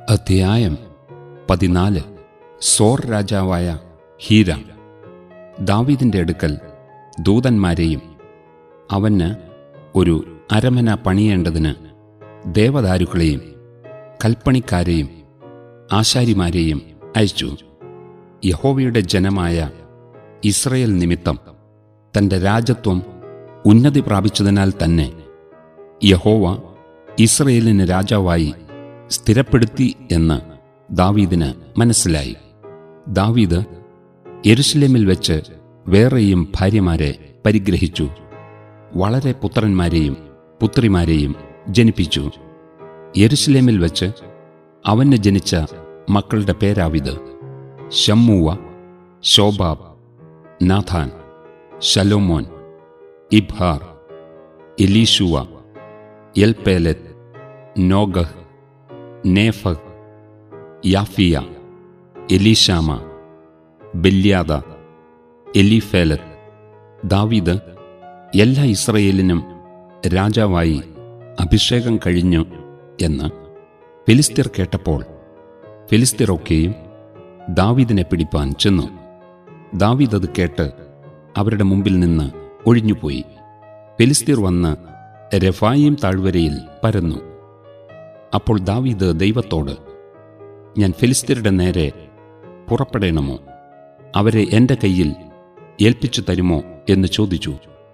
അധ്യായം പതിനാല് സോർ രാജാവായ ഹീരാം ദാവീദിന്റെ അടുക്കൽ ദൂതന്മാരെയും അവന് ഒരു അരമന പണിയേണ്ടതിന് ദേവദാരുക്കളെയും കൽപ്പണിക്കാരെയും ആശാരിമാരെയും അയച്ചു യഹോവയുടെ ജനമായ ഇസ്രയേൽ നിമിത്തം തന്റെ രാജത്വം ഉന്നതി പ്രാപിച്ചതിനാൽ തന്നെ യഹോവ ഇസ്രയേലിന് രാജാവായി സ്ഥിരപ്പെടുത്തി എന്ന് ദാവീദിന് മനസ്സിലായി ദാവീദ് യെരുശലേമിൽ വെച്ച് വേറെയും ഭാര്യമാരെ പരിഗ്രഹിച്ചു വളരെ പുത്രന്മാരെയും പുത്രിമാരെയും ജനിപ്പിച്ചു യെരുശലേമിൽ വെച്ച് അവന് ജനിച്ച മക്കളുടെ പേരാവിത് ഷമ്മൂവ ശോബാബ് നാഥാൻ ശലോമോൻ Ibhar Elishua Elpelet Nogah Nepheg Japhia Elishama Beeliada Eliphelet ദാവീദ് എല്ലാ ഇസ്രയേലിനും രാജാവായി അഭിഷേകം കഴിഞ്ഞു എന്ന് ഫിലിസ്തീർ കേട്ടപ്പോൾ ഫിലിസ്തീറൊക്കെയും ദാവീദിനെ പിടിപ്പാൻ ചെന്നു ദാവീദ് അത് കേട്ട് അവരുടെ മുമ്പിൽ നിന്ന് ഒഴിഞ്ഞുപോയി ഫിലിസ്തീർ വന്ന് രഫായിം താഴ്വരയിൽ പരന്നു അപ്പോൾ ദാവീദ് ദൈവത്തോട് ഞാൻ ഫിലിസ്തീരുടെ നേരെ പുറപ്പെടണമോ അവരെ എൻ്റെ കയ്യിൽ ഏൽപ്പിച്ചു തരുമോ എന്ന് ചോദിച്ചു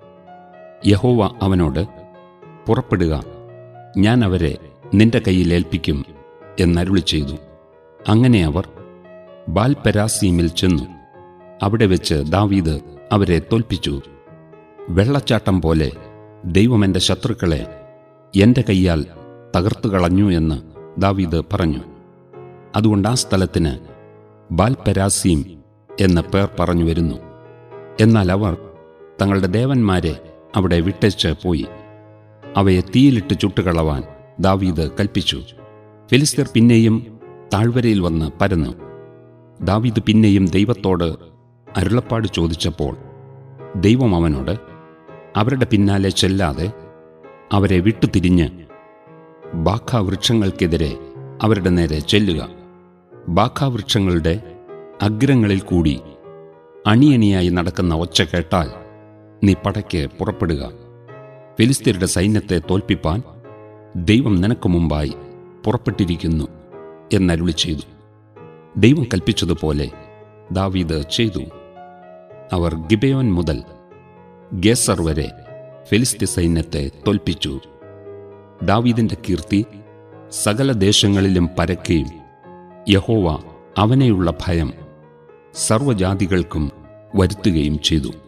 യഹോവ അവനോട് പുറപ്പെടുക ഞാൻ അവരെ നിന്റെ കയ്യിൽ ഏൽപ്പിക്കും എന്നരുളി ചെയ്തു അങ്ങനെ അവർ ബാൽപെരാസീമിൽ ചെന്നു അവിടെ വെച്ച് ദാവീദ് അവരെ തോൽപ്പിച്ചു വെള്ളച്ചാട്ടം പോലെ ദൈവം എൻ്റെ ശത്രുക്കളെ എൻ്റെ കൈയാൽ തകർത്തു കളഞ്ഞു എന്ന് ദാവീദ് പറഞ്ഞു അതുകൊണ്ട് ആ സ്ഥലത്തിന് ബാൽപെരാസീം എന്ന പേർ പറഞ്ഞു വരുന്നു എന്നാൽ അവർ തങ്ങളുടെ ദേവന്മാരെ അവിടെ വിട്ടേച്ച് പോയി അവയെ തീയിലിട്ട് ചുട്ടുകളവാൻ ദാവീദ് കൽപ്പിച്ചു ഫിലിസ്തീർ പിന്നെയും താഴ്വരയിൽ വന്ന് പരന്നു ദാവീദ് പിന്നെയും ദൈവത്തോട് അരുളപ്പാട് ചോദിച്ചപ്പോൾ ദൈവം അവനോട് അവരുടെ പിന്നാലെ ചെല്ലാതെ അവരെ വിട്ടുതിരിഞ്ഞ് ബാഖാവൃക്ഷങ്ങൾക്കെതിരെ അവരുടെ നേരെ ചെല്ലുക ബാഖാവൃക്ഷങ്ങളുടെ അഗ്രങ്ങളിൽ കൂടി അണിയണിയായി നടക്കുന്ന ഒച്ച കേട്ടാൽ നീ പടയ്ക്ക് പുറപ്പെടുക ഫിലിസ്തീരുടെ സൈന്യത്തെ തോൽപ്പിപ്പാൻ ദൈവം നിനക്ക് മുമ്പായി പുറപ്പെട്ടിരിക്കുന്നു എന്നരുളി ചെയ്തു ദൈവം കൽപ്പിച്ചതുപോലെ ദാവീദ് ചെയ്തു അവർ ഗിബയോൻ മുതൽ ഗേസർ വരെ ഫിലിസ്തീ സൈന്യത്തെ തോൽപ്പിച്ചു ദാവീദിന്റെ കീർത്തി സകല ദേശങ്ങളിലും പരക്കുകയും യഹോവ അവനെയുള്ള ഭയം സർവ്വജാതികൾക്കും വരുത്തുകയും ചെയ്തു